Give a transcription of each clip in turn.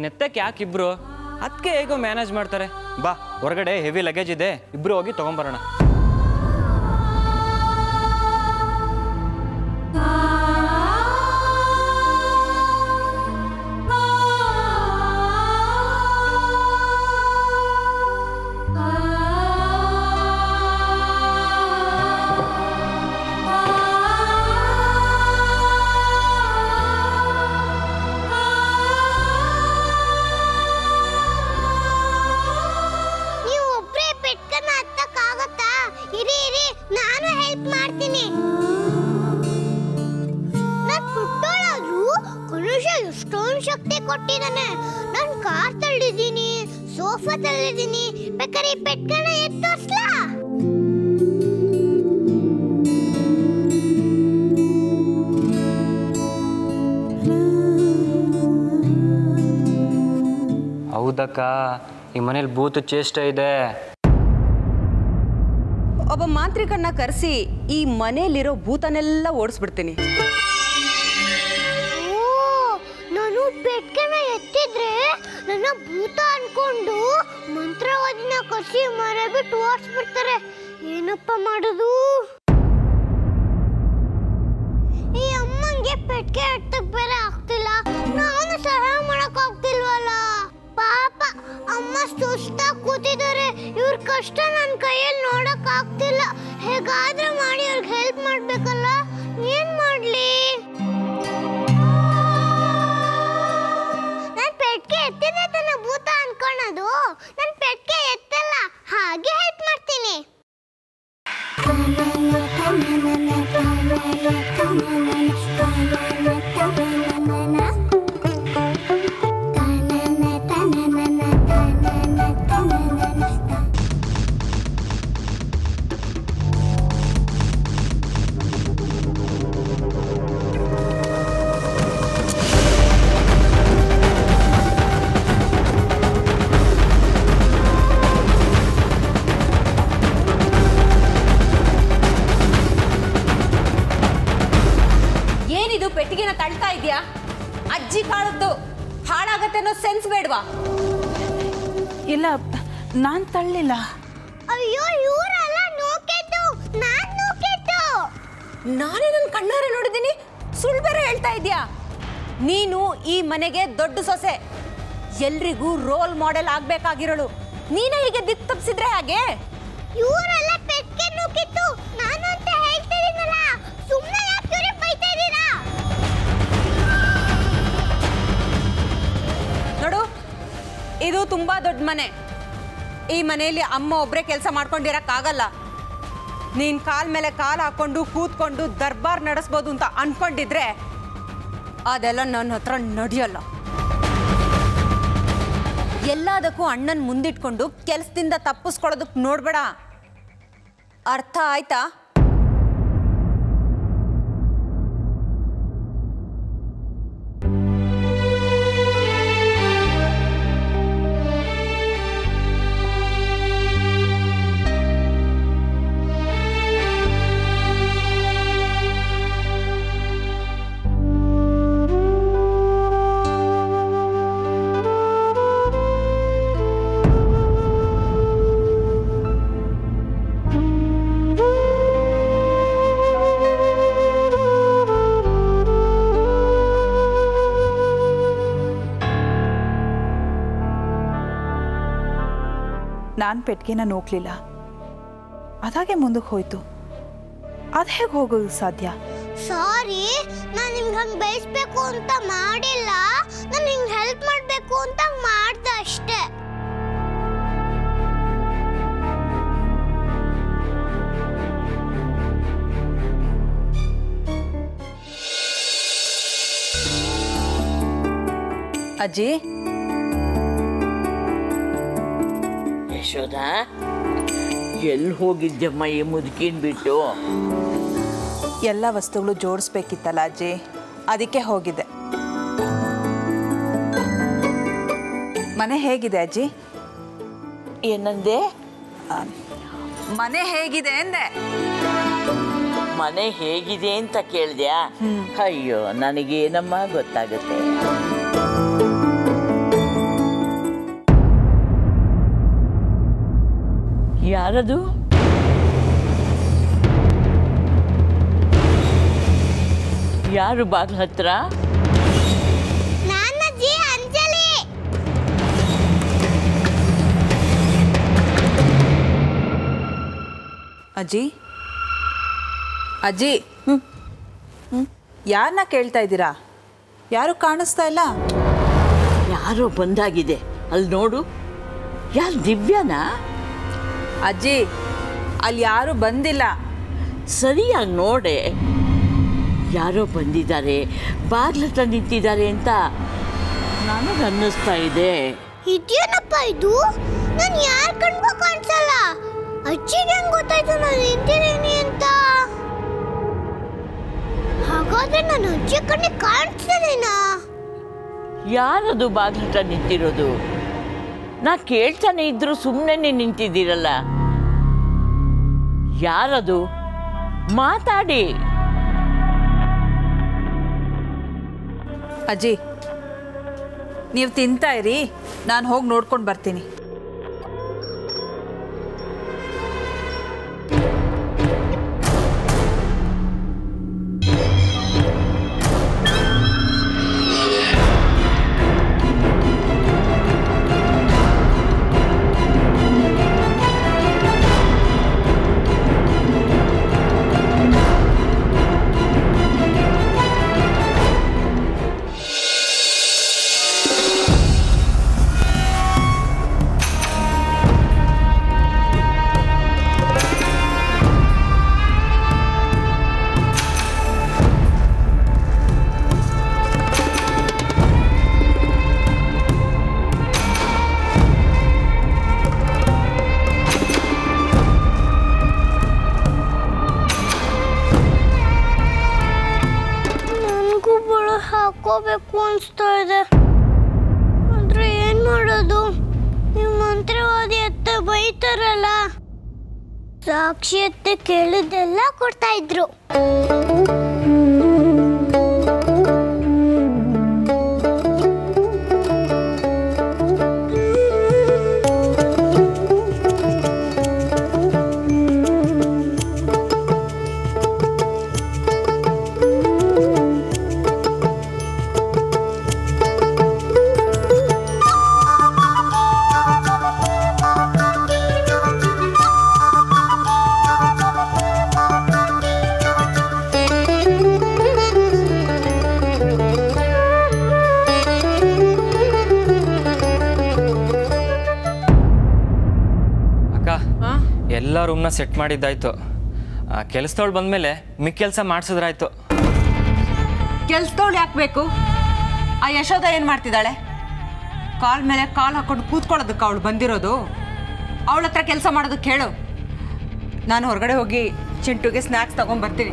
ಎತ್ತಕ್ಕೆ ಯಾಕೆ ಇಬ್ರು ಅದಕ್ಕೆ ಹೇಗೋ ಮ್ಯಾನೇಜ್ ಮಾಡ್ತಾರೆ ಬಾ ಹೊರಗಡೆ ಹೆವಿ ಲಗೇಜ್ ಇದೆ ಇಬ್ರು ಹೋಗಿ ತಗೊಂಬರೋಣ ನೀವು ಒಬ್ರೇ ಪೆಟ್ಕನ್ನ ಹತ್ತಕ್ಕಾಗತ್ತಾ ಇರಿ ಇರಿ ನಾನು ಹೆಲ್ಪ್ ಮಾಡ್ತೀನಿ ನನ್ ಪುಟ್ಟೋಳಾದ್ರೂ ಕನುಷ ಎಷ್ಟೊಂದು ಶಕ್ತಿ ಕೊಟ್ಟಿದ್ದಾನೆ ನಾನು ಕಾರ್ ತಳ್ಳಿದ್ದೀನಿ ಸೋಫಾ ತಳ್ಳಿದ್ದೀನಿ ಬೇಕಾದ್ರೆ ಈ ಪೆಟ್ಕನ್ನ ಎತ್ತೋಸ್ಲಾ ಹೌದಕ್ಕ ಈ ಮನೇಲಿ ಬೂತ್ ಚೇಷ್ಟ ಇದೆ ಒಬ್ಬ ಮಾಂತ್ರಿಕನ್ನ ಕರೆಸಿ ಈ ಮನೆಯಲ್ಲಿರೋ ಭೂತನೆಲ್ಲ ಓಡಿಸ್ಬಿಡ್ತೀನಿ ಓ ನಾನು ಪೆಟ್ಕನ್ನ ಎತ್ತಿದ್ರೆ ನನ್ನ ಭೂತ ಅನ್ಕೊಂಡು ಮಂತ್ರವಾದಿನ ಕಸಿ ಮರೆ ಬಿಟ್ಟು ಓಡಿಸ್ಬಿಡ್ತಾರೆ ಏನಪ್ಪ ಮಾಡೋದು ಈ ಅಮ್ಮಂಗೆ ಪೆಟ್ಕೆ ಎತ್ತಕ್ ಬೇರೆ ಆಗ್ತಿಲ್ಲ ನಾನು ಸಹಾಯ ಮಾಡಕ್ ಆಗ್ತಿಲ್ವಲ್ಲ ಪಾಪ ಅಮ್ಮ ಸುಸ್ತಾಗಿ ಕೂತಿದ್ದಾರೆ ಇವ್ರ ಕಷ್ಟ ನನ್ನ ಕೈಯಲ್ಲಿ ನೋಡಕ್ ಆಗ್ತಿಲ್ಲ ಹೇಗಾದ್ರೂ ಮಾಡಿ ಅವ್ರಿಗೆ ಹೆಲ್ಪ್ ಮಾಡ್ಬೇಕಲ್ಲ ಏನ್ ಮಾಡ್ಲಿ ನನ್ ಪೆಟ್ಕೆ ಎತ್ತಿದ್ರೆ ತನ್ನ ಭೂತ ಅನ್ಕೊಳೋದು ನನ್ ಪೆಟ್ಕೆ ಎತ್ತಲ್ಲ ಹಾಗೆ ಹೆಲ್ಪ್ ಮಾಡ್ತೀನಿ ಏನಿದು ಪೆಟ್ಟಿಗೆನ ತಳ್ತಾ ಇದೆಯಾ ಅಜ್ಜಿ ಕಾಳದ್ದು ಹಾಳಾಗತ್ತೆ ಅನ್ನೋ ಸೆನ್ಸ್ ಬೇಡವಾ ಇಲ್ಲ ನಾನು ತಳ್ಳಿಲ್ಲ ಅಯ್ಯೋ ಇವರಲ್ಲ ನೋಕೆಟ್ಟು ನಾನ್ ನೋಕೆಟ್ಟು ನಾನೇ ನನ್ನ ಕಣ್ಣಾರೆ ನೋಡಿದ್ದೀನಿ ಸುಳ್ಳು ಬೇರೆ ಹೇಳ್ತಾ ಇದೀಯಾ ನೀನು ಈ ಮನೆಗೆ ದೊಡ್ಡ ಸೊಸೆ ಎಲ್ರಿಗೂ ರೋಲ್ ಮಾಡೆಲ್ ಆಗ್ಬೇಕಾಗಿರೋಳು ನೀನೇ ಹೀಗೆ ದಿಕ್ ತಪ್ಪಿಸಿದ್ರೆ ಹಾಗೆ ಇವರೆಲ್ಲ ಪೆಟ್ಕೆ ನೂಕಿತ್ತು ನಾನು ಅಂತ ಹೇಳ್ತಿದ್ದೀನಲ್ಲ ಸುಮ್ಮನೆ ಯಾಕೆ ಇವ್ರಿಗೆ ಬೈತಾ ಇದ್ದೀರಾ ನೋಡು ಇದು ತುಂಬಾ ದೊಡ್ಡ ಮನೆ ಈ ಮನೆಯಲ್ಲಿ ಅಮ್ಮ ಒಬ್ಬರೇ ಕೆಲಸ ಮಾಡ್ಕೊಂಡಿರಕ್ಕಾಗಲ್ಲ ನೀನ್ ಕಾಲ್ ಮೇಲೆ ಕಾಲ್ ಹಾಕೊಂಡು ಕೂತ್ಕೊಂಡು ದರ್ಬಾರ್ ನಡೆಸ್ಬೋದು ಅಂತ ಅನ್ಕೊಂಡಿದ್ರೆ ಅದೆಲ್ಲ ನನ್ನ ಹತ್ರ ನಡೆಯಲ್ಲ ಎಲ್ಲದಕ್ಕೂ ಅಣ್ಣನ್ ಮುಂದಿಟ್ಕೊಂಡು ಕೆಲಸದಿಂದ ತಪ್ಪಿಸ್ಕೊಳ್ಳೋದಕ್ಕೆ ನೋಡ್ಬೇಡ ಅರ್ಥ ಆಯ್ತಾ ನಾನು ಪೆಟ್ಟಿಗೆನ ನೋಕ್ಲಿಲ್ಲ ಅದಾಗೆ ಮುಂದಕ್ಕೆ ಹೋಯ್ತು ಅದು ಹೇಗೆ ಹೋಗೋದು ಸಾಧ್ಯ ಸಾರಿ ನಾನು ನಿಮ್ಗೆ ಹಂಗೆ ಬಯಸ್ಬೇಕು ಅಂತ ಮಾಡಿಲ್ಲ ನಾನು ನಿಮ್ಗೆ ಹೆಲ್ಪ್ ಮಾಡಬೇಕು ಅಂತ ಮಾಡ್ದೆ ಅಷ್ಟೇ ಅಜ್ಜಿ ಯಶೋದ ಎಲ್ಲಿ ಹೋಗಿದ್ದಮ್ಮ ಈ ಮುದುಕಿನ ಬಿಟ್ಟು ಎಲ್ಲ ವಸ್ತುಗಳು ಜೋಡಿಸ್ಬೇಕಿತ್ತಲ್ಲ ಅಜ್ಜಿ ಅದಕ್ಕೆ ಹೋಗಿದ್ದೆ ಮನೆ ಹೇಗಿದೆ ಅಜ್ಜಿ ಏನಂದೆ ಮನೆ ಹೇಗಿದೆ ಅಂದೆ ಮನೆ ಹೇಗಿದೆ ಅಂತ ಕೇಳ್ದ್ಯಾ ಅಯ್ಯೋ ನನಗೇನಮ್ಮ ಗೊತ್ತಾಗುತ್ತೆ ಯಾರದು ಯಾರು ಬಾಗ್ಲ ಹತ್ರ ನಾನಜ್ಜಿ ಅಂಜಲಿ ಅಜ್ಜಿ ಅಜ್ಜಿ ಯಾರನ್ನ ಕೇಳ್ತಾ ಇದ್ದೀರಾ ಯಾರು ಕಾಣಿಸ್ತಾ ಇಲ್ಲ ಯಾರೋ ಬಂದಾಗಿದೆ ಅಲ್ಲಿ ನೋಡು ಯಾರು ದಿವ್ಯಾನಾ ಅಜ್ಜಿ ಅಲ್ಲಿ ಯಾರು ಬಂದಿಲ್ಲ ಸರಿಯಾಗಿ ನೋಡೆ ಯಾರೋ ಬಂದಿದ್ದಾರೆ ಬಾಗ್ಲತ್ರ ನಿಂತಿದ್ದಾರೆ ಅಂತ ನನಗೆ ಅನ್ನಿಸ್ತಾ ಇದೆ ಇದೇನಪ್ಪ ಇದು ನಾನು ಯಾರ ಕಣ್ಗೂ ಕಾಣಿಸಲ್ಲ ಅಜ್ಜಿಗೆ ಹೆಂಗ್ ಗೊತ್ತಾಯ್ತು ನಾನು ನಿಂತಿದ್ದೀನಿ ಅಂತ ಹಾಗಾದ್ರೆ ನಾನು ಅಜ್ಜಿ ಕಣ್ಣಿಗೆ ಕಾಣಿಸ್ತಿದ್ದೀನಾ ಯಾರದು ಬಾಗ್ಲತ್ರ ನಿಂತಿರೋದು ನಾ ಕೇಳ್ತಾನೆ ಇದ್ರು ಸುಮ್ಮನೆ ನಿಂತಿದ್ದೀರಲ್ಲ ಯಾರದು ಮಾತಾಡಿ ಅಜ್ಜಿ ನೀವು ತಿಂತಾ ಇರಿ ನಾನು ಹೋಗಿ ನೋಡ್ಕೊಂಡು ಬರ್ತೀನಿ ನನಗೂ ಬಳ ಹಾಕೋಬೇಕು ಅನಿಸ್ತಾ ಇದೆ ಆದ್ರೆ ಏನ್ ಮಾಡೋದು ನೀವು ಮಂತ್ರವಾದಿ ಅತ್ತ ಬೈತಾರಲ್ಲ ಸಾಕ್ಷಿ ಅತ್ತೆ ಕೇಳಿದ್ದೆಲ್ಲ ಕೊಡ್ತಾ ಇದ್ರು ಅಕ್ಕ ಎಲ್ಲ ರೂಮ್ನ ಸೆಟ್ ಮಾಡಿದ್ದಾಯ್ತು ಕೆಲಸದವಳು ಬಂದಮೇಲೆ ಮಿಕ್ಕ ಕೆಲಸ ಮಾಡಿಸಿದ್ರಾಯ್ತು ಕೆಲ್ಸದವಳು ಯಾಕೆ ಬೇಕು ಆ ಯಶೋಧ ಏನು ಮಾಡ್ತಿದ್ದಾಳೆ ಕಾಲ್ ಮೇಲೆ ಕಾಲ್ ಹಾಕೊಂಡು ಕೂತ್ಕೊಳ್ಳೋದಕ್ಕೆ ಅವಳು ಬಂದಿರೋದು ಅವಳ ಹತ್ರ ಕೆಲಸ ಮಾಡೋದಕ್ಕೆ ಹೇಳು ನಾನು ಹೊರಗಡೆ ಹೋಗಿ ಚಿಂಟುಗೆ ಸ್ನ್ಯಾಕ್ಸ್ ತಗೊಂಡ್ಬರ್ತೀನಿ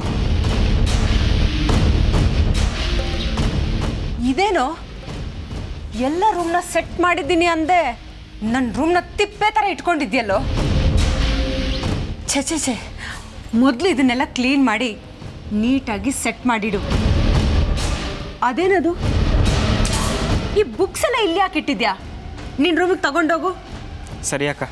ಇದೇನೋ ಎಲ್ಲ ರೂಮ್ನ ಸೆಟ್ ಮಾಡಿದ್ದೀನಿ ಅಂದೆ ನನ್ನ ರೂಮ್ನ ತಿಪ್ಪೆ ಥರ ಇಟ್ಕೊಂಡಿದ್ಯಲ್ಲೋ ಛೆ ಛೆ ಛೆ ಮೊದಲು ಇದನ್ನೆಲ್ಲ ಕ್ಲೀನ್ ಮಾಡಿ ನೀಟಾಗಿ ಸೆಟ್ ಮಾಡಿಡು ಅದೇನದು ಈ ಬುಕ್ಸ್ ಎಲ್ಲ ಇಲ್ಲಿ ಯಾಕೆ ಇಟ್ಟಿದ್ಯಾ ನಿನ್ನ ರೂಮಿಗೆ ತಗೊಂಡೋಗು ಸರಿ ಅಕ್ಕ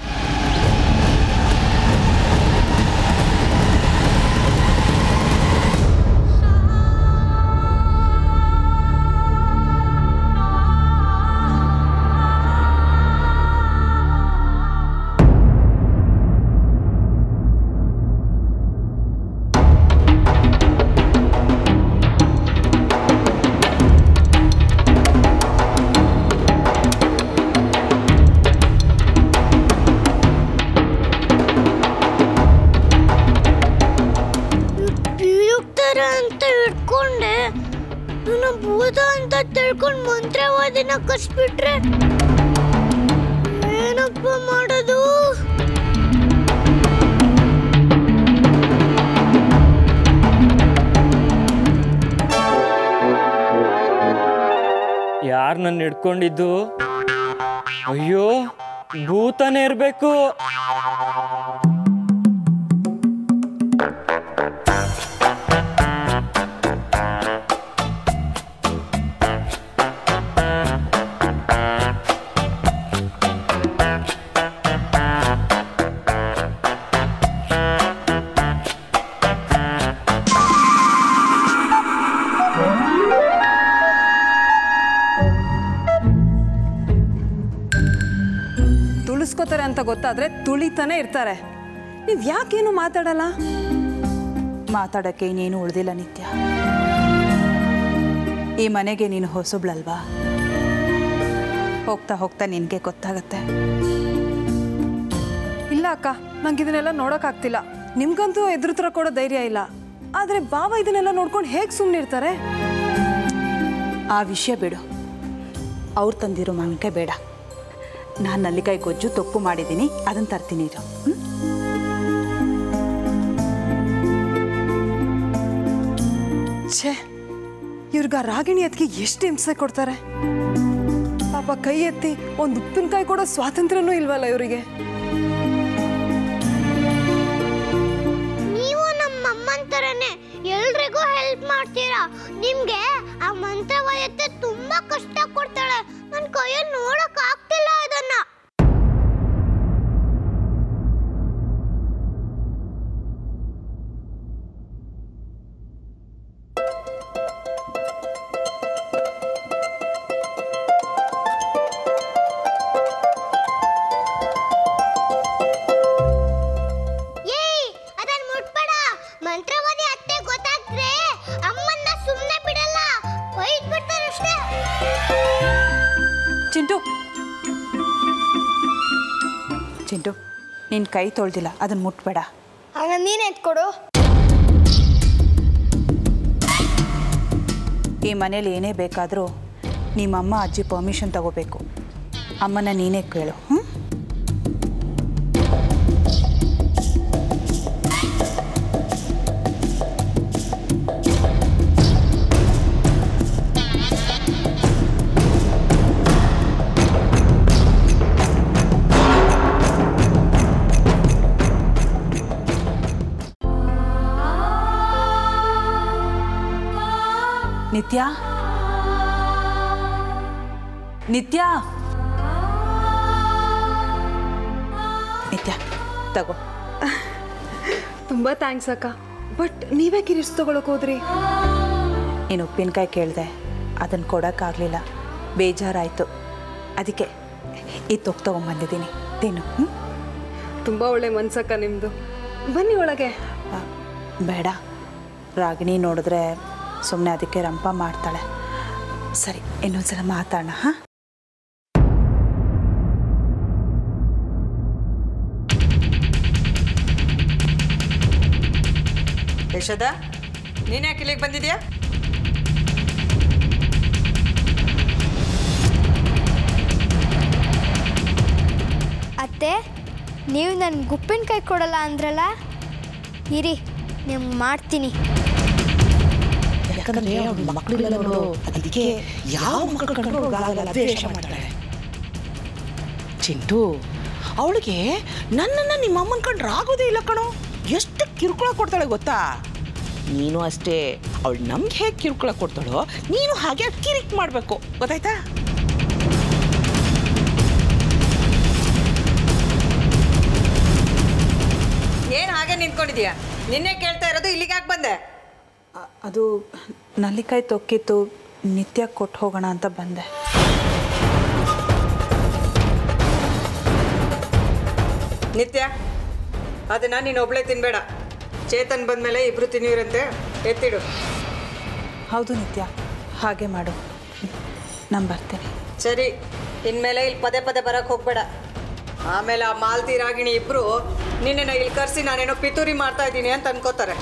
ಪಿಯುಕ್ತರ ಅಂತ ಇಟ್ಕೊಂಡೆ ನನ್ನ ಭೂತ ಅಂತ ತಿಳ್ಕೊಂಡು ಮಂತ್ರವಾದಿನ ಕಸ್ಬಿಟ್ರೆ ಏನಪ್ಪ ಮಾಡೋದು ಯಾರು ನನ್ನ ಹಿಡ್ಕೊಂಡಿದ್ದು ಅಯ್ಯೋ ಭೂತನೇ ಇರಬೇಕು ಗೊತ್ತಾದ್ರೆ ತುಳಿತಾನೆ ಇರ್ತಾರೆ ನೀವು ಯಾಕೇನು ಮಾತಾಡಲ್ಲ ಮಾತಾಡೋಕ್ಕೆ ಇನ್ನೇನು ಉಳಿದಿಲ್ಲ ನಿತ್ಯ ಈ ಮನೆಗೆ ನೀನು ಹೊಸಬ್ಳಲ್ವಾ ಹೋಗ್ತಾ ಹೋಗ್ತಾ ನಿನಗೆ ಗೊತ್ತಾಗತ್ತೆ ಇಲ್ಲ ಅಕ್ಕ ನಂಗೆ ಇದನ್ನೆಲ್ಲ ನೋಡೋಕ್ಕಾಗ್ತಿಲ್ಲ ನಿಮ್ಗಂತೂ ಎದುರು ಥರ ಕೊಡೋ ಧೈರ್ಯ ಇಲ್ಲ ಆದರೆ ಬಾಬಾ ಇದನ್ನೆಲ್ಲ ನೋಡ್ಕೊಂಡು ಹೇಗೆ ಸುಮ್ಮನೆ ಇರ್ತಾರೆ ಆ ವಿಷಯ ಬಿಡು ಅವ್ರು ತಂದಿರೋ ಮಾವಿನಕಾಯಿ ಬೇಡ ನಾನು ನಲ್ಲಿಕಾಯಿ ಗೊಜ್ಜು ತೊಪ್ಪು ಮಾಡಿದ್ದೀನಿ ಅದನ್ನು ತರ್ತೀನಿ ಇರು ಹ್ಮ್? ಛೇ ಇವ್ರಿಗೆ ಆ ರಾಗಿಣಿ ಎತ್ತಿಗೆ ಎಷ್ಟು ಹಿಂಸೆ ಕೊಡ್ತಾರೆ ಪಾಪ ಕೈ ಎತ್ತಿ ಒಂದು ಉಪ್ಪಿನಕಾಯಿ ಕೊಡೋ ಸ್ವಾತಂತ್ರ್ಯನೂ ಇಲ್ವಲ್ಲ ಇವರಿಗೆ ನೀವು ನಮ್ಮ ಅಮ್ಮನ ಥರನೇ ಎಲ್ರಿಗೂ ಹೆಲ್ಪ್ ಮಾಡ್ತೀರಾ ನಿಮ್ಗೆ ಆ ಮಂತ್ರವಾಯತ್ತೆ ತುಂಬಾ ಕಷ್ಟ ಕೊಡ್ತಾಳೆ ನನ್ನ ಕೈಯಲ್ಲಿ ನೋಡಕ್ ಆಗ್ತಿಲ್ಲ ಅದನ್ನ ಏಯ್ ಅದನ್ನ ಮುಟ್ಬೇಡ ಮಂತ್ರವಾದಿ ಅತ್ತೆ ಗೊತ್ತಾಗ್ರೆ ಅಮ್ಮನ್ನ ಸುಮ್ಮನೆ ಬಿಡಲ್ಲ ಬೈದ್ ಬಿಡ್ತಾರೆ ಅಷ್ಟೇ ಚಿಂಟು ಚಿಂಟು ನಿನ್ನ ಕೈ ತೊಳ್ದಿಲ್ಲ ಅದನ್ನು ಮುಟ್ಬೇಡ ಆಗ ನೀನ್ ಎತ್ಕೊಡು ಈ ಮನೇಲಿ ಏನೇ ಬೇಕಾದರೂ ನಿಮ್ಮಮ್ಮ ಅಜ್ಜಿ ಪರ್ಮಿಷನ್ ತಗೋಬೇಕು ಅಮ್ಮನ ನೀನೇ ಕೇಳು ಹ್ಞೂ ನಿತ್ಯ ನಿತ್ಯ ನಿತ್ಯ ತಗೋ ತುಂಬ ಥ್ಯಾಂಕ್ಸ್ ಅಕ್ಕ ಬಟ್ ನೀವೇ ಕಿರಿಸ್ ತಗೊಳಕ್ ಹೋದ್ರಿ ನೀನು ಉಪ್ಪಿನಕಾಯಿ ಕೇಳಿದೆ ಅದನ್ನು ಕೊಡೋಕ್ಕಾಗಲಿಲ್ಲ ಬೇಜಾರಾಯಿತು ಅದಕ್ಕೆ ಈ ತೊಗ್ ತೊಗೊಂಬಂದಿದ್ದೀನಿ ತಿನ್ನು ಹ್ಞೂ ತುಂಬ ಒಳ್ಳೆ ಮನ್ಸಕ್ಕ ನಿಮ್ಮದು ಬನ್ನಿ ಒಳಗೆ ಆ, ಬೇಡ ರಾಗಿಣಿ ನೋಡಿದ್ರೆ ಸುಮ್ಮನೆ ಅದಕ್ಕೆ ರಂಪ ಮಾಡ್ತಾಳೆ ಸರಿ ಇನ್ನೊಂದ್ಸಲ ಮಾತಾಡೋಣ ಹಾಂ ಯಶೋದ ನೀನ್ ಯಾಕೆ ಇಲ್ಲಿಗೆ ಬಂದಿದ್ಯಾ ಅತ್ತೆ ನೀವು ನನ್ಗೆ ಉಪ್ಪಿನಕಾಯಿ ಕೊಡಲ್ಲ ಅಂದ್ರಲ್ಲ ಇರಿ ನಿಮ್ಗೆ ಮಾಡ್ತೀನಿ ಯಾಕಂದ್ರೆ ಅವ್ಳ ಮಕ್ಕಳಿಲ್ಲ ನೋಡು ಅದಕ್ಕೆ ಯಾವ ಮಕ್ಕಳು ಕಂಡ್ರು ಅವ್ಳಿಗಾಗಲ್ಲ ದ್ವೇಷ ಮಾಡ್ತಾಳೆ ಚಿಂಟು ಅವಳಿಗೆ ನನ್ನನ್ನು ನಿಮ್ಮ ಅಮ್ಮನ ಕಂಡ್ರೆ ಆಗೋದೇ ಇಲ್ಲ ಕಣೋ ಎಷ್ಟು ಕಿರುಕುಳ ಕೊಡ್ತಾಳೆ ಗೊತ್ತಾ ನೀನು ಅಷ್ಟೇ ಅವಳು ನಮ್ಗೆ ಹೇಗೆ ಕಿರುಕುಳ ಕೊಡ್ತಾಳೋ ನೀನು ಹಾಗೆ ಕಿರಿಕ್ ಮಾಡಬೇಕು ಗೊತ್ತಾಯ್ತಾ ಏನ್ ಹಾಗೆ ನಿಂತ್ಕೊಂಡಿದ್ಯಾ ನಿನ್ನೆ ಕೇಳ್ತಾ ಇರೋದು ಇಲ್ಲಿಗೆ ಯಾಕೆ ಬಂದೆ ಅ- ಅದು ನಲ್ಲಿಕಾಯಿ ತೊಕ್ಕಿತ್ತು ನಿತ್ಯ ಕೊಟ್ಟು ಹೋಗೋಣ ಅಂತ ಬಂದೆ ನಿತ್ಯ ಅದನ್ನ ನೀನು ಒಬ್ಳೆ ತಿನ್ಬೇಡ ಚೇತನ್ ಬಂದ್ಮೇಲೆ ಇಬ್ರು ತಿನ್ನಿರಂತೆ ಎತ್ತಿಡು ಹೌದು ನಿತ್ಯ ಹಾಗೆ ಮಾಡು ನಾನು ಬರ್ತೇನೆ ಸರಿ ಇನ್ಮೇಲೆ ಇಲ್ಲಿ ಪದೇ ಪದೇ ಬರಕ್ಕೆ ಹೋಗ್ಬೇಡ ಆಮೇಲೆ ಆ ಮಾಲ್ತಿ ರಾಗಿಣಿ ಇಬ್ರು ನಿನ್ನೆನ ಇಲ್ಲಿ ಕರೆಸಿ ನಾನೇನೋ ಪಿತೂರಿ ಮಾಡ್ತಾ ಇದ್ದೀನಿ ಅಂತ ಅನ್ಕೋತಾರೆ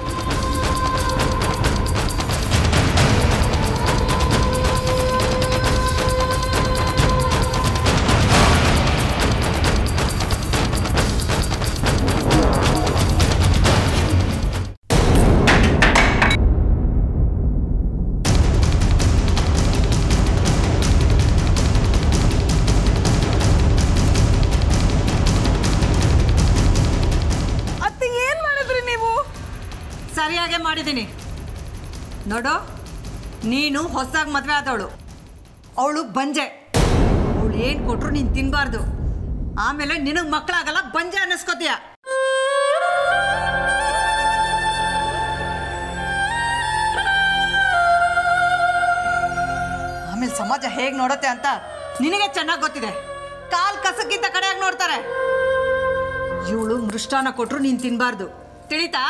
ಅತ್ತೆ ಏನು ಮಾಡಿದ್ರಿ ನೀವು ಸರಿಯಾಗೇ ಮಾಡಿದ್ದೀನಿ ನೋಡು ನೀನು ಹೊಸದಾಗಿ ಮದುವೆ ಆದವಳು ಅವಳು ಬಂಜೆ ಅವಳು ಏನು ಕೊಟ್ರು ನೀನು ತಿನ್ನಬಾರ್ದು ಆಮೇಲೆ ನಿನಗೆ ಮಕ್ಕಳಾಗಲ್ಲ ಬಂಜೆ ಅನ್ನಿಸ್ಕೋತೀಯ ಆಮೇಲೆ ಸಮಾಜ ಹೇಗೆ ನೋಡುತ್ತೆ ಅಂತ ನಿನಗೆ ಚೆನ್ನಾಗಿ ಗೊತ್ತಿದೆ ಕಾಲ್ ಕಸಕ್ಕಿಂತ ಕಡೆಯಾಗಿ ನೋಡ್ತಾರೆ ಇವಳು ಮೃಷ್ಟಾನ ಕೊಟ್ರು ನೀನ್ ತಿನ್ಬಾರ್ದು ತಿಳಿತಾ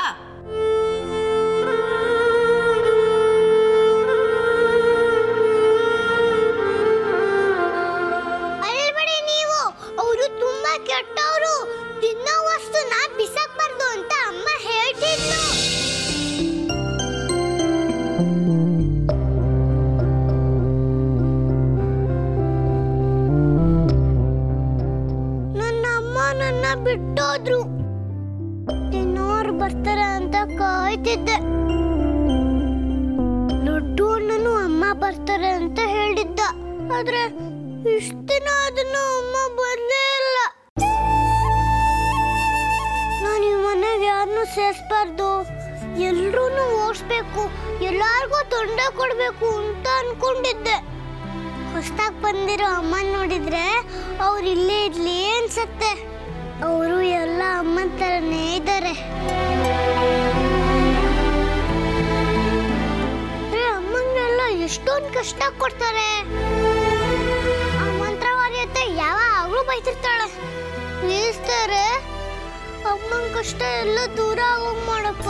ಅಲ್ಬೇಡಿ ನೀವು ಅವರು ತುಂಬಾ ಕೆಟ್ಟವರು ತಿನ್ನೋ ವಸ್ತುನ ಬಿಸಾಕ್ಬಾರ್ದು ಅಂತ ಅಮ್ಮ ಹೇಳ್ತಿದ್ಲು ನನ್ನ ಅಮ್ಮ ನನ್ನ ಬಿಟ್ಟೋದ್ರು ತಿನ್ನೋರು ಬರ್ತಾರೆ ಅಂತ ಕಾಯ್ತಿದ್ದೆ ಲಡ್ಡು ಅಣ್ಣನು ಅಮ್ಮ ಬರ್ತಾರೆ ಅಂತ ಹೇಳಿದ್ದ ಆದ್ರೆ ಇಷ್ಟ ದಿನ ಅದನ್ನ ಅಮ್ಮ ಬಂದೇ ಇಲ್ಲ ನಾನು ಈ ಮನೆಗೆ ಯಾರನ್ನೂ ಸೇರಿಸ್ಬಾರ್ದು ಎಲ್ರೂ ಓಡಿಸ್ಬೇಕು ಎಲ್ಲಾರ್ಗೂ ತೊಂದರೆ ಕೊಡಬೇಕು ಅಂತ ಅನ್ಕೊಂಡಿದ್ದೆ ಹೊಸ್ದಾಗ್ ಬಂದಿರೋ ಅಮ್ಮ ನೋಡಿದ್ರೆ ಅವ್ರು ಇಲ್ಲೇ ಇರ್ಲಿ ಅನ್ಸತ್ತೆ ಅವರು ಎಲ್ಲ ಅಮ್ಮನ ಥರನೇ ಇದ್ದಾರೆ ಅಮ್ಮಂಗೆಲ್ಲ ಎಷ್ಟೊಂದು ಕಷ್ಟ ಕೊಡ್ತಾರೆ ಆ ಮಂತ್ರವಾದಿ ಅತ್ತೆ ಯಾವಾಗಲೂ ಬೈತಿರ್ತಾಳೆ ಪ್ಲೀಸ್ತಾರೆ ಅಮ್ಮನ ಕಷ್ಟ ಎಲ್ಲ ದೂರ ಆಗೋಗ್ ಮಾಡಪ್ಪ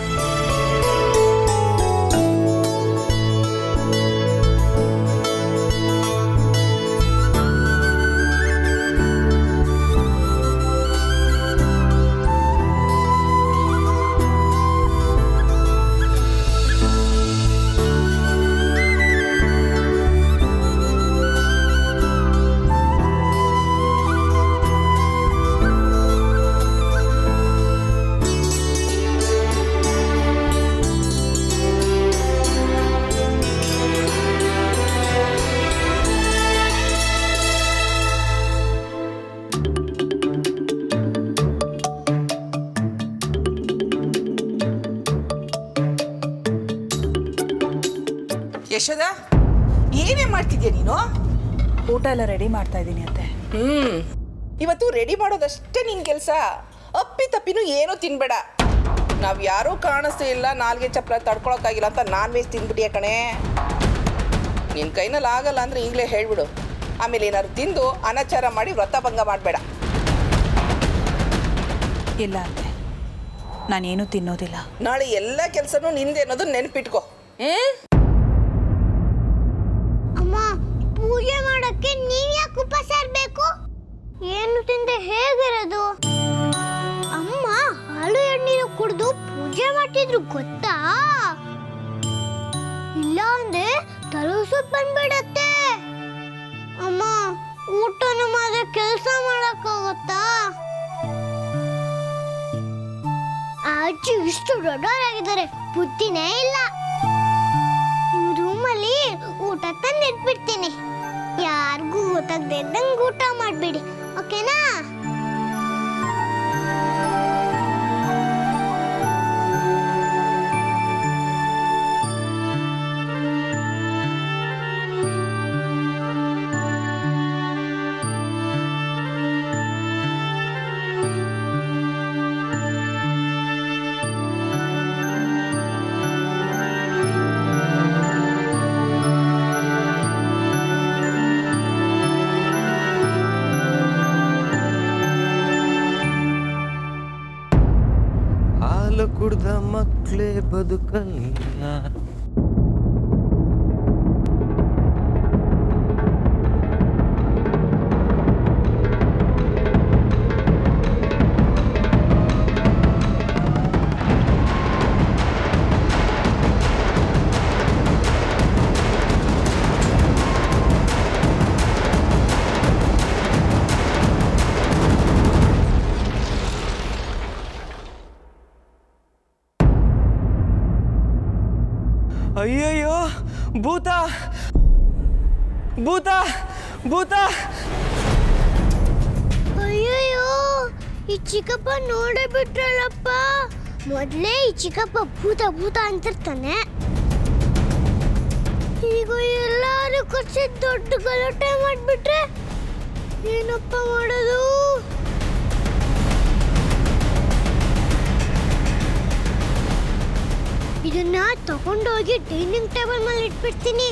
ಯಶೋದ ಏನೇ ಮಾಡ್ತಿದ್ಯಾ ನೀನು ಊಟ ಎಲ್ಲ ರೆಡಿ ಮಾಡ್ತಾ ಇದ್ದೀನಿ ಅತ್ತೆ ಹ್ಮ್ ಇವತ್ತು ರೆಡಿ ಮಾಡೋದಷ್ಟೇ ನಿನ್ ಕೆಲಸ ಅಪ್ಪಿ ತಪ್ಪಿನೂ ಏನೂ ತಿನ್ಬೇಡ ನಾವ್ ಯಾರೂ ಕಾಣಿಸ್ತೇ ಇಲ್ಲ ನಾಲ್ಗೆ ಚಪ್ಪಲ ತಡ್ಕೊಳಕ್ಕಾಗಿಲ್ಲ ಅಂತ ನಾನ್ ವೆಜ್ ತಿನ್ಬಿಟ್ಟಿಯ ಕಣೆ ನಿನ್ ಕೈನಲ್ಲಿ ಆಗಲ್ಲ ಅಂದ್ರೆ ಈಗಲೇ ಹೇಳ್ಬಿಡು ಆಮೇಲೆ ಏನಾದ್ರು ತಿಂದು ಅನಾಚಾರ ಮಾಡಿ ವ್ರತಭಂಗ ಮಾಡಬೇಡ ಇಲ್ಲ ಅತ್ತೆ ನಾನೇನು ತಿನ್ನೋದಿಲ್ಲ ನಾಳೆ ಎಲ್ಲ ಕೆಲಸನೂ ನಿಂದೆ ಅನ್ನೋದು ನೆನ್ಪಿಟ್ಕೋ ಹ್ಮ್ ಅಮ್ಮ ಪೂಜೆ ಮಾಡಕ್ಕೆ ನೀವ್ ಯಾಕೆ ಉಪವಾಸ ಇರ್ಬೇಕು ಏನು ತಿಂದೆ ಹೇಗಿರೋದು ಅಮ್ಮ ಹಾಲು ಎಣ್ಣೀರು ಕುಡಿದು ಪೂಜೆ ಮಾಡ್ತಿದ್ರು ಗೊತ್ತಾ ಇಲ್ಲ ಅಂದ್ರೆ ತಲುಸುತ್ ಬಂದ್ಬಿಡತ್ತೆ ಅಮ್ಮ ಊಟನ ಮಾಡಿದ್ರೆ ಕೆಲಸ ಮಾಡಕ್ಕಾಗತ್ತಾ ಆ ಅಜ್ಜಿ ಇಷ್ಟು ದೊಡ್ಡವರಾಗಿದ್ದಾರೆ ಬುದ್ಧಿನೇ ಇಲ್ಲ ನಿಮ್ ರೂಮಲ್ಲಿ ಊಟ ತಂದಿಟ್ಬಿಡ್ತೀನಿ ಯಾರಿಗೂ ಗೊತ್ತಾಗದೆ ಇದ್ದಂಗೆ ಊಟ ಮಾಡ್ಬಿಡಿ ಓಕೆನಾ ಹಾಲು ಕುಡ್ದ ಮಕ್ಕಳೇ ಬದುಕಲ್ಲ ಅಯ್ಯಯ್ಯೋ ಭೂತ ಭೂತ ಭೂತ ಅಯ್ಯಯ್ಯೋ ಈ ಚಿಕ್ಕಪ್ಪ ನೋಡೇ ಬಿಟ್ರಲ್ಲಪ್ಪ ಮೊದಲೇ ಈ ಚಿಕ್ಕಪ್ಪ ಭೂತ ಭೂತ ಅಂತಿರ್ತಾನೆ ಈಗ ಎಲ್ಲಾರು ಕರ್ಸಿ ದೊಡ್ಡ ಗಲಾಟೆ ಮಾಡ್ಬಿಟ್ರೆ ಏನಪ್ಪ ಮಾಡೋದು ಇದನ್ನ ತಗೊಂಡೋಗಿ ಡೈನಿಂಗ್ ಟೇಬಲ್ ಮೇಲೆ ಇಟ್ಬಿಡ್ತೀನಿ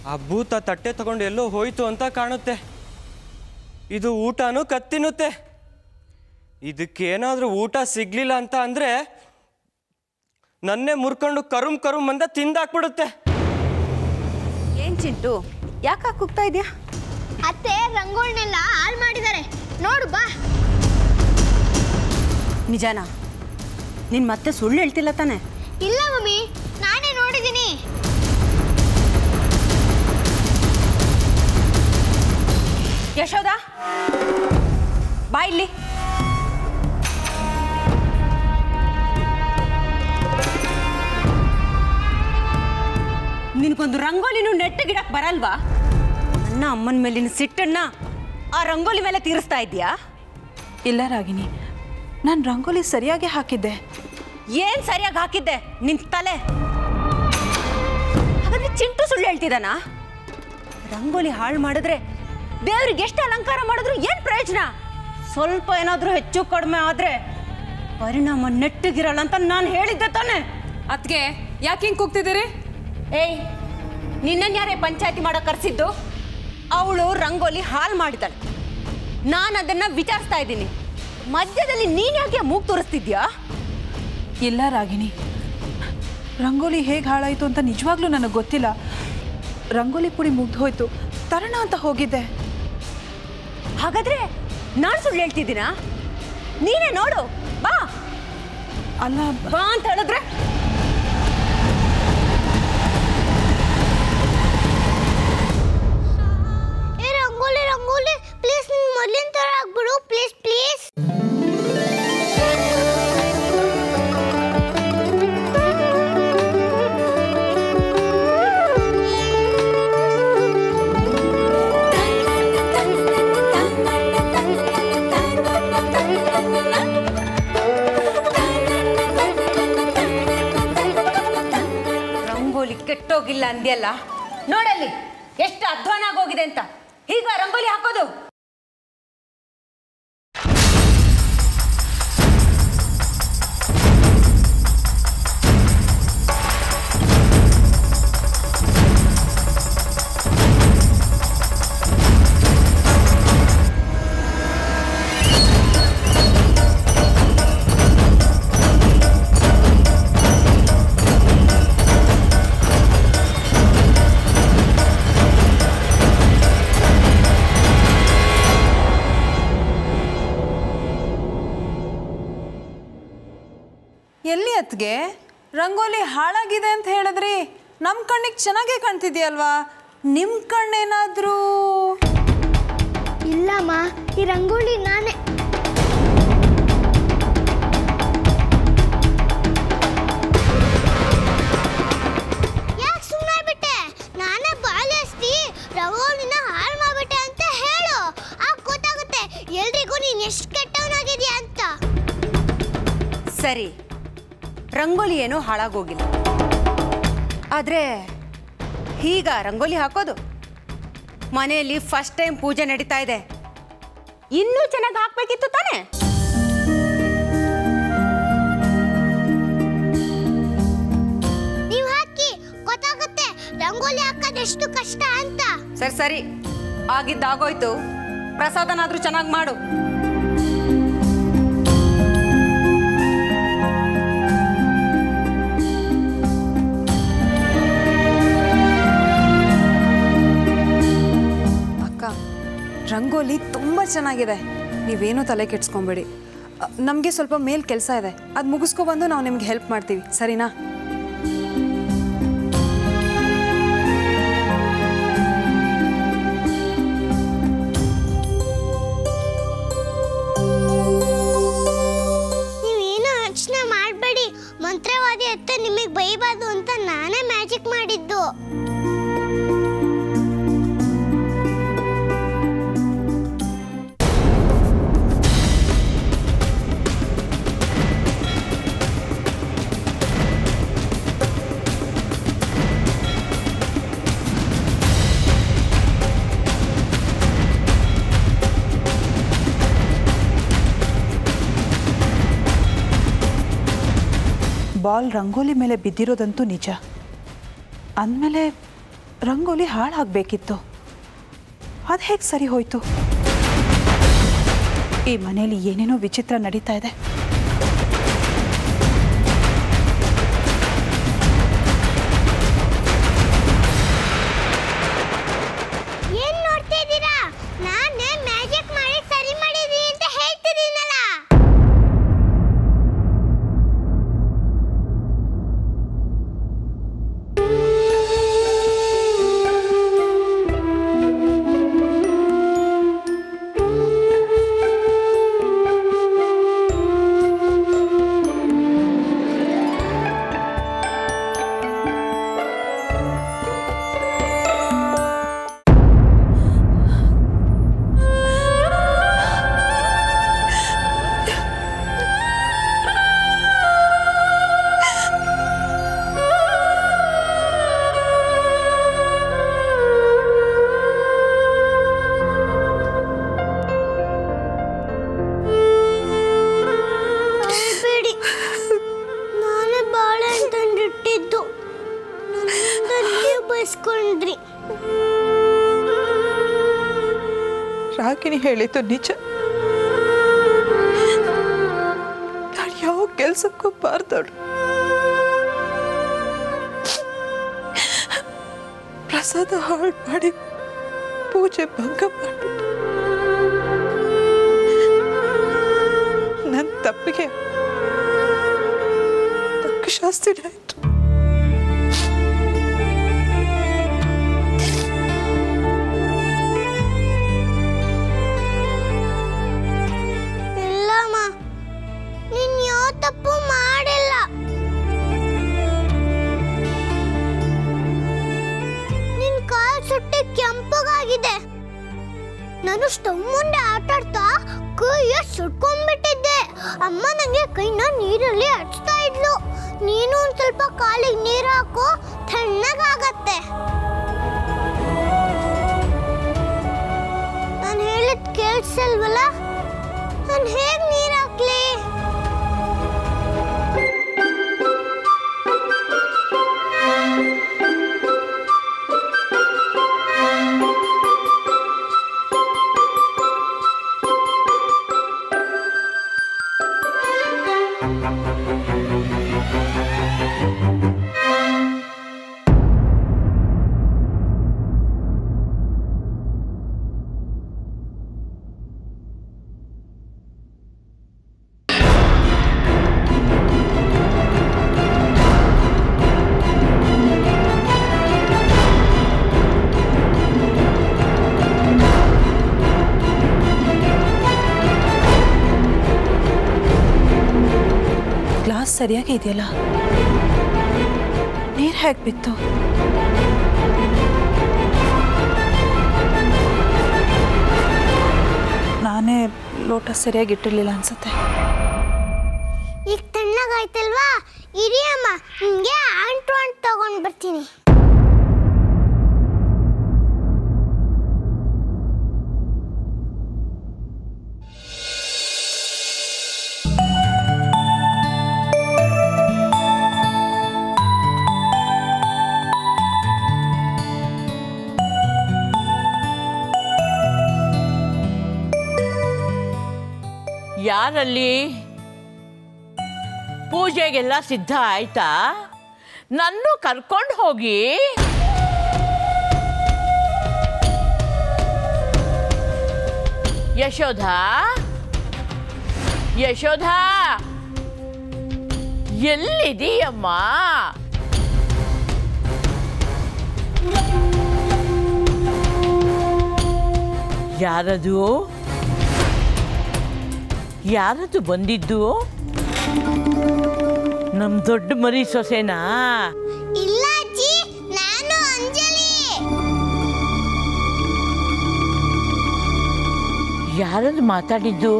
ಆ ಭೂತ ತಟ್ಟೆ ತಗೊಂಡು ಎಲ್ಲೋ ಹೋಯ್ತು ಅಂತ ಕಾಣುತ್ತೆ ಇದು ಊಟನೂ ಕತ್ತಿನುತ್ತೆ ಇದಕ್ಕೇನಾದ್ರೂ ಊಟ ಸಿಗ್ಲಿಲ್ಲ ಅಂತ ಅಂದ್ರೆ ನನ್ನೇ ಮುರ್ಕೊಂಡು ಕರುಮ್ ಕರುಮ್ ಅಂತ ತಿಂದಾಕ್ಬಿಡುತ್ತೆ ಏನ್ ಚಿಂಟು ಯಾಕೆ ಕೂಗ್ತಾ ಇದೆಯಾ ಅತ್ತೆ ರಂಗೋಲಿನೆಲ್ಲ ಹಾಳು ಮಾಡಿದ್ದಾರೆ ನೋಡು ಬಾ ನಿಜಾನಾ ನೀನ್ ಮತ್ತೆ ಸುಳ್ಳು ಹೇಳ್ತಿಲ್ಲ ತಾನೆ ಇಲ್ಲ ಮಮ್ಮಿ ನಾನೇ ನೋಡಿದ್ದೀನಿ ಯಶೋದ ಬಾ ಇಲ್ಲಿ ನಿನ್ಗೊಂದು ರಂಗೋಲಿನೂ ನೆಟ್ಟಗಿಡಕ್ ಬರಲ್ವಾ ನನ್ನ ಅಮ್ಮನ ಮೇಲಿನ ಸಿಟ್ಟನ್ನ ಆ ರಂಗೋಲಿ ಮೇಲೆ ತೀರಿಸ್ತಾ ಇದೀಯಾ ಇಲ್ಲ ರಾಗಿಣಿ ನಾನು ರಂಗೋಲಿ ಸರಿಯಾಗಿ ಹಾಕಿದ್ದೆ ಏನ್ ಸರಿಯಾಗಿ ಹಾಕಿದ್ದೆ ನಿನ್ ತಲೆ ಹಾಗಾದ್ರೆ ಚಿಂಟು ಸುಳ್ಳು ಹೇಳ್ತಿದ್ದಾನಾ ರಂಗೋಲಿ ಹಾಳು ಮಾಡಿದ್ರೆ ದೇವ್ರಿಗೆ ಎಷ್ಟು ಅಲಂಕಾರ ಮಾಡಿದ್ರು ಏನ್ ಪ್ರಯೋಜನ ಸ್ವಲ್ಪ ಏನಾದ್ರೂ ಹೆಚ್ಚು ಕಡಿಮೆ ಆದ್ರೆ ಪರಿಣಾಮ ನೆಟ್ಟಗಿರಲ್ಲ ಅಂತ ನಾನು ಹೇಳಿದ್ದೆ ತಾನೆ ಅದ್ಗೆ ಯಾಕೆ ಹಿಂಗೆ ಕೂಗ್ತಿದ್ದೀರಿ ಏಯ್ ನಿನ್ನನ್ ಯಾರೇ ಪಂಚಾಯತಿ ಮಾಡೋ ಕರೆಸಿದ್ದು ಅವಳು ರಂಗೋಲಿ ಹಾಳು ಮಾಡಿದಾಳೆ ನಾನು ಅದನ್ನ ವಿಚಾರಿಸ್ತಾ ಇದ್ದೀನಿ ಮಧ್ಯದಲ್ಲಿ ನೀನ್ ಯಾಕೆ ಮೂಗ್ ತೋರಿಸ್ತಿದ್ಯಾ ಇಲ್ಲ ರಾಗಿಣಿ ರಂಗೋಲಿ ಹೇಗೆ ಹಾಳಾಯಿತು ಅಂತ ನಿಜವಾಗ್ಲೂ ನನಗೆ ಗೊತ್ತಿಲ್ಲ ರಂಗೋಲಿ ಪುಡಿ ಮುಗ್ದು ಹೋಯ್ತು ತರೋಣ ಅಂತ ಹೋಗಿದ್ದೆ ಹಾಗಾದ್ರೆ ನಾನು ಸುಳ್ಳು ಹೇಳ್ತಿದ್ದೀನಾ ನೀನೇ ನೋಡು ಬಾ ಅಲ್ಲ ಬಾ ಅಂತ ಹೇಳಿದ್ರೆ ಏ ರಂಗೋಲಿ ರಂಗೋಲಿ ಪ್ಲೀಸ್ ನೀನು ಮೊದಲಿನ ಥರ ಆಗ್ಬಿಡು ಪ್ಲೀಸ್ ಪ್ಲೀಸ್ ರಂಗೋಲಿ ಕೆಟ್ಟೋಗಿಲ್ಲ ಅಂದ್ಯಲ್ಲ ನೋಡಲ್ಲಿ ಎಷ್ಟು ಅಧ್ವಾನ ಆಗೋಗಿದೆ ಅಂತ ಈಗ ರಂಗೋಲಿ ಹಾಕೋದು ಎಲ್ಲಿ ಅತ್ಗೆ ರಂಗೋಲಿ ಹಾಳಾಗಿದೆ ಅಂತ ಹೇಳಿದ್ರಿ ನಮ್ಮ ಕಣ್ಣಿಗೆ ಚೆನ್ನಾಗೇ ಕಾಣ್ತಿದ್ಯಲ್ವಾ ನಿಮ್ಮ ಕಣ್ಣೇನಾದರೂ ಇಲ್ಲಮ್ಮ ಈ ರಂಗೋಲಿ ನಾನೇ ಯಾಕೆ ಸುಮ್ಮನೆ ಬಿಟ್ಟೆ ನಾನೇ ಬಾಲಿಸ್ತಿ ರಂಗೋಲಿನ ಹಾಳು ಮಾಡ್ಬಿಟ್ಟೆ ಅಂತ ಹೇಳು ಆಗ ಗೊತ್ತಾಗುತ್ತೆ ಎಲ್ರಿಗೂ ನೀನು ಎಷ್ಟು ಕೆಟ್ಟವನಾಗಿದ್ಯಾ ಅಂತ ಸರಿ ರಂಗೋಲಿ ಏನೂ ಹಾಳಾಗೋಗಿಲ್ಲ ಆದರೆ ಈಗ ರಂಗೋಲಿ ಹಾಕೋದು ಮನೆಯಲ್ಲಿ ಫಸ್ಟ್ ಟೈಮ್ ಪೂಜೆ ನಡೀತಾ ಇದೆ ಇನ್ನೂ ಚೆನ್ನಾಗಿ ಹಾಕ್ಬೇಕಿತ್ತು ತಾನೇ ನೀವು ಹಾಕಿ ಗೊತ್ತಾಗುತ್ತೆ ರಂಗೋಲಿ ಹಾಕೋದು ಎಷ್ಟು ಕಷ್ಟ ಅಂತ ಸರಿ ಸರಿ ಆಗಿದ್ದಾಗೋಯ್ತು ಪ್ರಸಾದನಾದ್ರೂ ಚೆನ್ನಾಗಿ ಮಾಡು ಅಕ್ಕ ರಂಗೋಲಿ ತುಂಬ ಚೆನ್ನಾಗಿದೆ ನೀವೇನೂ ತಲೆ ಕೆಡ್ಸ್ಕೊಬೇಡಿ ನಮಗೆ ಸ್ವಲ್ಪ ಮೇಲ್ ಕೆಲಸ ಇದೆ ಅದು ಮುಗಿಸ್ಕೊಬಂದು ನಾವು ನಿಮ್ಗೆ ಹೆಲ್ಪ್ ಮಾಡ್ತೀವಿ ಸರಿನಾ ನೀವೇನು ಯೋಚನೆ ಮಾಡಬೇಡಿ ಮಂತ್ರವಾದಿ ಅತ್ತೆ ನಿಮಗೆ ಬೈಬಾರ್ದು ಅಂತ ನಾನೇ ಮ್ಯಾಜಿಕ್ ಮಾಡಿದ್ದು ಬಾಲ್ ರಂಗೋಲಿ ಮೇಲೆ ಬಿದ್ದಿರೋದಂತೂ ನಿಜ ಅಂದಮೇಲೆ ರಂಗೋಲಿ ಹಾಳಾಗಬೇಕಿತ್ತು ಅದು ಹೇಗೆ ಸರಿ ಹೋಯ್ತು ಈ ಮನೆಯಲ್ಲಿ ಏನೇನೋ ವಿಚಿತ್ರ ನಡೀತಾ ಇದೆ ಏನ್ ನೋಡ್ತಾ ಇದ್ದೀರಾ ನಾನೇ ಮ್ಯಾಜಿಕ್ ಮಾಡಿ ಸರಿ ಮಾಡಿದೀನಿ ಅಂತ ಹೇಳ್ತಿದ್ದೀನಲ್ಲ ಅಳ್ಬೇಡಿ ನಾನೇ ಬಾಳೆ ತಂದಿಟ್ಟಿದ್ದು ನನ್ನಿಂದ ನೀವು ಬಯಸ್ಕೊಂಡ್ರಿ ರಾಗಿಣಿ ಹೇಳಿದ್ದು ನಿಜ ನಾನು ಯಾವ ಕೆಲಸಕ್ಕೂ ಬಾರ್ದವಳು ಪ್ರಸಾದ ಹಾಳು ಮಾಡಿ ಪೂಜೆ ಭಂಗ ಮಾಡಿಬಿಟ್ಟು ನನ್ನ ತಪ್ಪಿಗೆ ತಕ್ಕ ಶಾಸ್ತಿ ಆಯ್ತು ಇಲ್ಲಮ್ಮ ನೀನ್ ಯಾವ ತಪ್ಪು ಮಾಡಿಲ್ಲ ನಿನ್ ಕಾಲ್ ಸುಟ್ಟಿ ಕೆಂಪಗಾಗಿದೆ ನಾನು ಸ್ಟವ್ ಮುಂದೆ ಆಟಾಡ್ತಾ ಕೈಯ ಸುಟ್ಕೊಂಡ್ಬಿಟ್ಟಿದ್ದೆ ಅಮ್ಮ ನಂಗೆ ಕೈನ ನೀರಲ್ಲಿ ಹಚ್ತಾ ಇದ್ಲು ನೀನು ಒಂದ್ ಸ್ವಲ್ಪ ಕಾಲಿಗೆ ನೀರು ಹಾಕು ತಣ್ಣಗಾಗತ್ತೆ ನಾನು ಹೇಳಿದ್ ಕೇಳಿಸಲ್ವಲ್ಲ ನಾನು ಹೇಗ್ ನೀರ್ ಹಾಕ್ಲಿ ಗ್ಲಾಸ್ ಸರಿಯಾಗಿ ಇದೆಯಲ್ಲ ನೀರು ಹೇಗೆ ಬಿತ್ತು ನಾನೇ ಲೋಟ ಸರಿಯಾಗಿ ಇಟ್ಟಿರ್ಲಿಲ್ಲ ಅನ್ಸುತ್ತೆ ಈಗ ತಣ್ಣಗಾಯ್ತಲ್ವಾ ಇರಿ ಅಮ್ಮ ನಿಂಗೆ ಆಂಟು ಅಂಟ್ ತಗೊಂಡ್ ಬರ್ತೀನಿ ಯಾರಲ್ಲಿ ಪೂಜೆಗೆಲ್ಲ ಸಿದ್ಧ ಆಯ್ತಾ ನನ್ನೂ ಕರ್ಕೊಂಡು ಹೋಗಿ ಯಶೋಧ ಯಶೋಧ ಎಲ್ಲಿದೀಯಮ್ಮ ಯಾರದು ಯಾರದು ಬಂದಿದ್ದು ನಮ್ ದೊಡ್ಡ ಮರಿ ಸೊಸೆನಾ ಇಲ್ಲ ಅಜ್ಜಿ ನಾನು ಅಂಜಲಿ ಯಾರದು ಮಾತಾಡಿದ್ದು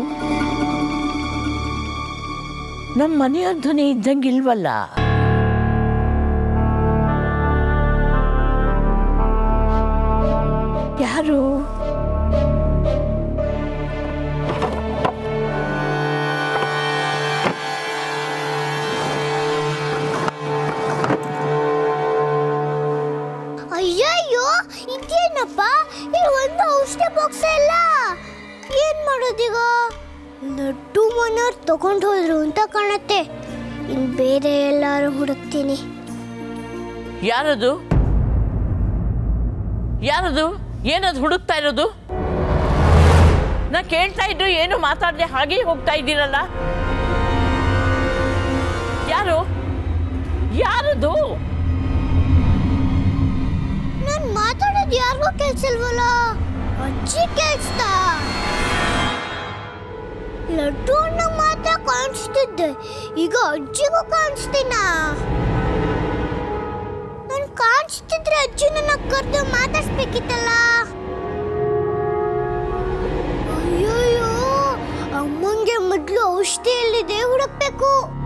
ನಮ್ಮ ಮನೆಯ ಧ್ವನಿ ಇದ್ದಂಗಿಲ್ವಲ್ಲ ಯಾರು ಅಯ್ಯಯ್ಯೋ ಇದೇನಪ್ಪ ಇಲ್ಲಿ ಒಂದು ಔಷಧಿ ಬಾಕ್ಸ್ ಇಲ್ಲ ಏನ್ ಮಾಡೋದೀಗ ಲಡ್ಡು ಮನೆಯವ್ರು ತಗೊಂಡು ಹೋದ್ರು ಅಂತ ಕಾಣತ್ತೆ ಇನ್ ಬೇರೆ ಎಲ್ಲಾರು ಹುಡುಕ್ತೀನಿ ಯಾರದು ಯಾರದು ಏನದು ಹುಡುಕ್ತಾ ಇರೋದು ನಾ ಕೇಳ್ತಾ ಇದ್ರು ಏನು ಮಾತಾಡದೆ ಹಾಗೆ ಹೋಗ್ತಾ ಇದ್ದೀರಲ್ಲ ಯಾರು ಯಾರದು ನಾನ್ ಮಾತಾಡೋದು ಯಾರಿಗೂ ಕೆಲ್ಸಲ್ವಲ್ಲ ಅಜ್ಜಿ ಕೆಲ್ಸ್ತಾ ಲಡ್ಡು ಅಣ್ಣ ಮಾತ್ರ ಕಾಣಿಸ್ತಿದ್ದೆ ಈಗ ಅಜ್ಜಿಗೂ ಕಾಣಿಸ್ತೀನ ನನ್ ಕಾಣಿಸ್ತಿದ್ರೆ ಅಜ್ಜಿ ನನ್ನ ಕರೆದು ಮಾತಾಡ್ಸ್ಬೇಕಿತ್ತಲ್ಲ ಅಯ್ಯೋಯ್ಯೋ ಅಮ್ಮಂಗೆ ಮೊದಲು ಔಷಧಿ ಎಲ್ಲಿದೆ ಹುಡುಕ್ಬೇಕು